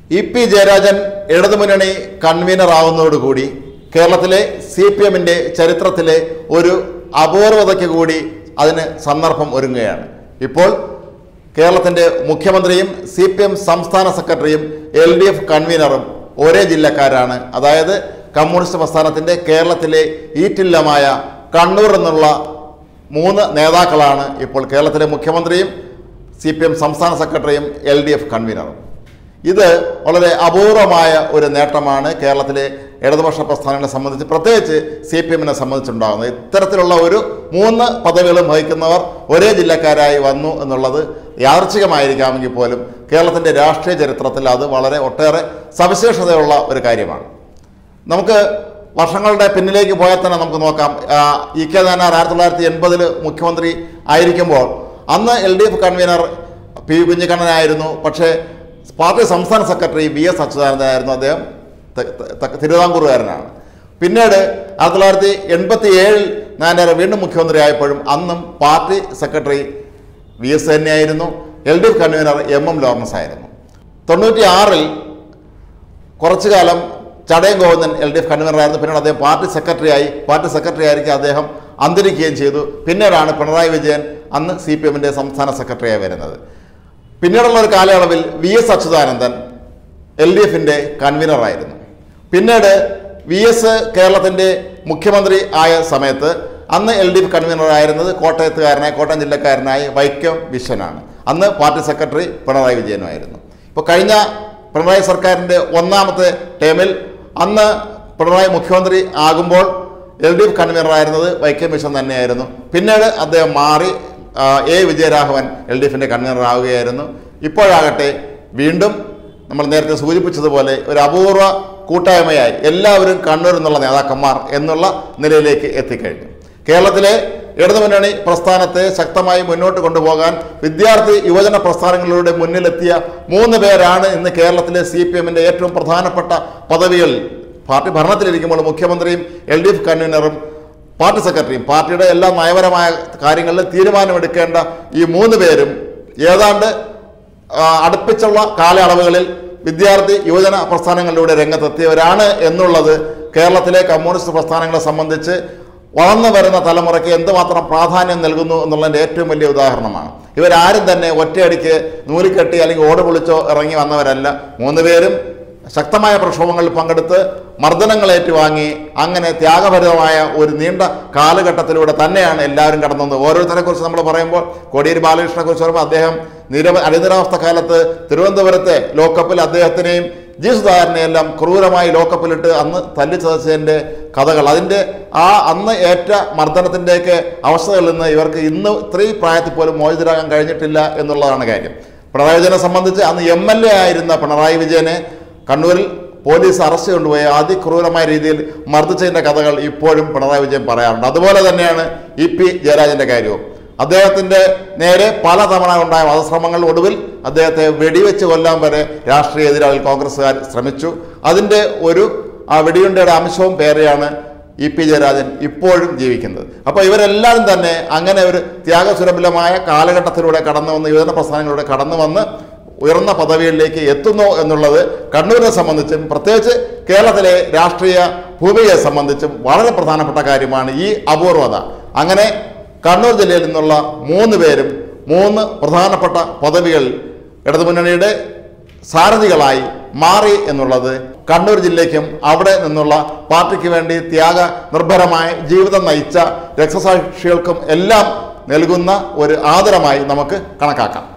E P Jayarajan ഇടതുമുന്നണി convener ആവുന്നതോടുകൂടി കേരളത്തിലെ C P എമ്മിൻ്റെ ചരിത്രത്തിലെ ഒരു അപൂർവതയ്ക്ക് കൂടി അതിന് സന്ദർഭം ഒരുങ്ങുകയാണ് ഇപ്പോൾ കേരളത്തിൻ്റെ മുഖ്യമന്ത്രിയും സി പി എം സംസ്ഥാന സെക്രട്ടറിയും എൽ ഡി എഫ് കൺവീനറും ഒരേ ജില്ലക്കാരാണ് അതായത് കമ്മ്യൂണിസ്റ്റ് പ്രസ്ഥാനത്തിൻ്റെ കേരളത്തിലെ ഈറ്റില്ലമായ കണ്ണൂർ എന്നുള്ള മൂന്ന് നേതാക്കളാണ് ഇപ്പോൾ കേരളത്തിലെ മുഖ്യമന്ത്രിയും സി പി എം സംസ്ഥാന സെക്രട്ടറിയും എൽ ഡി എഫ് കൺവീനറും ഇത് വളരെ അപൂർവമായ ഒരു നേട്ടമാണ് കേരളത്തിലെ ഇടതുപക്ഷ പ്രസ്ഥാനങ്ങളെ സംബന്ധിച്ച് പ്രത്യേകിച്ച് സി പി എമ്മിനെ സംബന്ധിച്ചുണ്ടാകുന്നത് ഇത്തരത്തിലുള്ള ഒരു മൂന്ന് പദവികളും വഹിക്കുന്നവർ ഒരേ ജില്ലക്കാരായി വന്നു എന്നുള്ളത് യാദർച്ഛികമായിരിക്കാമെങ്കിൽ പോലും കേരളത്തിൻ്റെ രാഷ്ട്രീയ ചരിത്രത്തിൽ അത് വളരെ ഒട്ടേറെ സവിശേഷതയുള്ള ഒരു കാര്യമാണ് നമുക്ക് വർഷങ്ങളുടെ പിന്നിലേക്ക് പോയാൽ തന്നെ നമുക്ക് നോക്കാം ആ, ഇ കെ നായനാർ ആയിരത്തി തൊള്ളായിരത്തി എൺപതിൽ മുഖ്യമന്ത്രി ആയിരിക്കുമ്പോൾ അന്ന് L D F convener P കുഞ്ഞിക്കണ്ണനായിരുന്നു പക്ഷേ പാർട്ടി സംസ്ഥാന സെക്രട്ടറി വി എസ് അച്യുതാനന്ദനായിരുന്നു അദ്ദേഹം ത- ത- ത- തിരുവിതാംകൂറുകാരനാണ് പിന്നീട് ആയിരത്തി തൊള്ളായിരത്തി എൺപത്തി ഏഴിൽ നായനാർ വീണ്ടും മുഖ്യമന്ത്രി ആയപ്പോഴും അന്നും പാർട്ടി സെക്രട്ടറി വി എസ് തന്നെയായിരുന്നു L D F convener M M Lawrence ആയിരുന്നു തൊണ്ണൂറ്റി ആറിൽ കുറച്ചു കാലം Chadayam Govindan L D F കൺവീനറായിരുന്നു പിന്നീട് അദ്ദേഹം പാർട്ടി സെക്രട്ടറിയായി പാർട്ടി സെക്രട്ടറി ആയിരിക്കും അദ്ദേഹം അന്തരിക്കുകയും ചെയ്തു പിന്നീടാണ് പിണറായി വിജയൻ അന്ന് സി പി എമ്മിൻ്റെ സംസ്ഥാന സെക്രട്ടറിയായി വരുന്നത് പിന്നീടുള്ള ഒരു കാലയളവിൽ V S Achuthanandan L D എഫിൻ്റെ കൺവീനറായിരുന്നു പിന്നീട് വി എസ് കേരളത്തിൻ്റെ മുഖ്യമന്ത്രി ആയ സമയത്ത് അന്ന് എൽ ഡി എഫ് കൺവീനറായിരുന്നത് കോട്ടയത്തുകാരനായ കോട്ടയം ജില്ലക്കാരനായ വൈക്കം വിശ്വനാണ് അന്ന് പാർട്ടി സെക്രട്ടറി പിണറായി വിജയനുമായിരുന്നു ഇപ്പോൾ കഴിഞ്ഞ പിണറായി സർക്കാരിൻ്റെ ഒന്നാമത്തെ ടേമിൽ അന്ന് പിണറായി മുഖ്യമന്ത്രി ആകുമ്പോൾ എൽ ഡി എഫ് കൺവീനറായിരുന്നത് വൈക്കം വിശ്വൻ തന്നെയായിരുന്നു പിന്നീട് അദ്ദേഹം മാറി ആ, എ വിജയരാഘവൻ എൽ ഡി എഫിൻ്റെ കൺവീനറാവുകയായിരുന്നു ഇപ്പോഴാകട്ടെ വീണ്ടും നമ്മൾ നേരത്തെ സൂചിപ്പിച്ചതുപോലെ ഒരു അപൂർവ കൂട്ടായ്മയായി എല്ലാവരും കണ്ണൂർ എന്നുള്ള നേതാക്കന്മാർ എന്നുള്ള നിലയിലേക്ക് എത്തിക്കഴിഞ്ഞു കേരളത്തിലെ ഇടതുമുന്നണി പ്രസ്ഥാനത്തെ ശക്തമായി മുന്നോട്ട് കൊണ്ടുപോകാൻ വിദ്യാർത്ഥി യുവജന പ്രസ്ഥാനങ്ങളിലൂടെ മുന്നിലെത്തിയ മൂന്ന് പേരാണ് ഇന്ന് കേരളത്തിലെ സി പി എമ്മിൻ്റെ ഏറ്റവും പ്രധാനപ്പെട്ട പദവികളിൽ പാർട്ടി ഭരണത്തിലിരിക്കുമ്പോൾ മുഖ്യമന്ത്രിയും എൽ ഡി എഫ് കൺവീനറും പാർട്ടി സെക്രട്ടറിയും പാർട്ടിയുടെ എല്ലാ നയപരമായ കാര്യങ്ങളിൽ തീരുമാനമെടുക്കേണ്ട ഈ മൂന്ന് പേരും ഏതാണ്ട് ആ, അടുപ്പിച്ചുള്ള കാലയളവുകളിൽ വിദ്യാർത്ഥി യുവജന പ്രസ്ഥാനങ്ങളിലൂടെ രംഗത്തെത്തിയവരാണ് എന്നുള്ളത് കേരളത്തിലെ കമ്മ്യൂണിസ്റ്റ് പ്രസ്ഥാനങ്ങളെ സംബന്ധിച്ച് വളർന്നു വരുന്ന തലമുറയ്ക്ക് എന്തുമാത്രം പ്രാധാന്യം നൽകുന്നു എന്നുള്ളതിൻ്റെ ഏറ്റവും വലിയ ഉദാഹരണമാണ് ഇവരാരും തന്നെ ഒറ്റയടിക്ക് നൂലിക്കെട്ടി അല്ലെങ്കിൽ ഓട് പൊളിച്ചോ ഇറങ്ങി വന്നവരല്ല മൂന്ന് പേരും ശക്തമായ പ്രക്ഷോഭങ്ങളിൽ പങ്കെടുത്ത് മർദ്ദനങ്ങൾ ഏറ്റുവാങ്ങി അങ്ങനെ ത്യാഗഭരിതമായ ഒരു നീണ്ട കാലഘട്ടത്തിലൂടെ തന്നെയാണ് എല്ലാവരും കടന്നത് ഓരോരുത്തരെ കുറിച്ച് നമ്മൾ പറയുമ്പോൾ കോടിയേരി ബാലകൃഷ്ണനെ കുറിച്ച് പറയുമ്പോൾ അദ്ദേഹം നിരവ അടിയന്തരാവസ്ഥ കാലത്ത് തിരുവനന്തപുരത്തെ ലോക്കപ്പിൽ അദ്ദേഹത്തിനെയും ജി സുധാകരനെയെല്ലാം ക്രൂരമായി ലോക്കപ്പിലിട്ട് അന്ന് തല്ലിച്ചതച്ചതിൻ്റെ കഥകൾ അതിൻ്റെ ആ അന്ന് ഏറ്റ മർദ്ദനത്തിൻ്റെയൊക്കെ അവസ്ഥകളിൽ നിന്ന് ഇവർക്ക് ഇന്ന് ഇത്രയും പ്രായത്തിൽ പോലും മോചിതരാകാൻ കഴിഞ്ഞിട്ടില്ല എന്നുള്ളതാണ് കാര്യം പിണറായി വിജയനെ സംബന്ധിച്ച് അന്ന് എം എൽ എ ആയിരുന്ന പിണറായി വിജയനെ കണ്ണൂരിൽ പോലീസ് അറസ്റ്റ് കൊണ്ടുപോയി അതിക്രൂരമായ രീതിയിൽ മർദ്ദിച്ചതിൻ്റെ കഥകൾ ഇപ്പോഴും പിണറായി വിജയൻ പറയാറുണ്ട് അതുപോലെ തന്നെയാണ് ഇ പി ജയരാജൻ്റെ കാര്യവും അദ്ദേഹത്തിൻ്റെ നേരെ പലതവണ ഉണ്ടായ വധശ്രമങ്ങൾ ഒടുവിൽ അദ്ദേഹത്തെ വെടിവെച്ച് കൊല്ലാൻ വരെ രാഷ്ട്രീയ എതിരാളിൽ കോൺഗ്രസ്സുകാർ ശ്രമിച്ചു അതിൻ്റെ ഒരു ആ വെടിയുണ്ടയുടെ അംശവും പേരെയാണ് ഇ പി ജയരാജൻ ഇപ്പോഴും ജീവിക്കുന്നത് അപ്പോൾ ഇവരെല്ലാവരും തന്നെ അങ്ങനെ ഒരു ത്യാഗസുരഭിലമായ കാലഘട്ടത്തിലൂടെ കടന്നു വന്ന് യുവജന പ്രസ്ഥാനങ്ങളിലൂടെ കടന്നു വന്ന് ഉയർന്ന പദവികളിലേക്ക് എത്തുന്നു എന്നുള്ളത് കണ്ണൂരിനെ സംബന്ധിച്ചും പ്രത്യേകിച്ച് കേരളത്തിലെ രാഷ്ട്രീയ ഭൂമിയെ സംബന്ധിച്ചും വളരെ പ്രധാനപ്പെട്ട കാര്യമാണ് ഈ അപൂർവത അങ്ങനെ കണ്ണൂർ ജില്ലയിൽ നിന്നുള്ള മൂന്ന് പേരും മൂന്ന് പ്രധാനപ്പെട്ട പദവികൾ ഇടതുമുന്നണിയുടെ സാരഥികളായി മാറി എന്നുള്ളത് കണ്ണൂർ ജില്ലയ്ക്കും അവിടെ നിന്നുള്ള പാർട്ടിക്ക് വേണ്ടി ത്യാഗ നിർഭരമായ ജീവിതം നയിച്ച രക്തസാക്ഷികൾക്കും എല്ലാം നൽകുന്ന ഒരു ആദരമായി നമുക്ക് കണക്കാക്കാം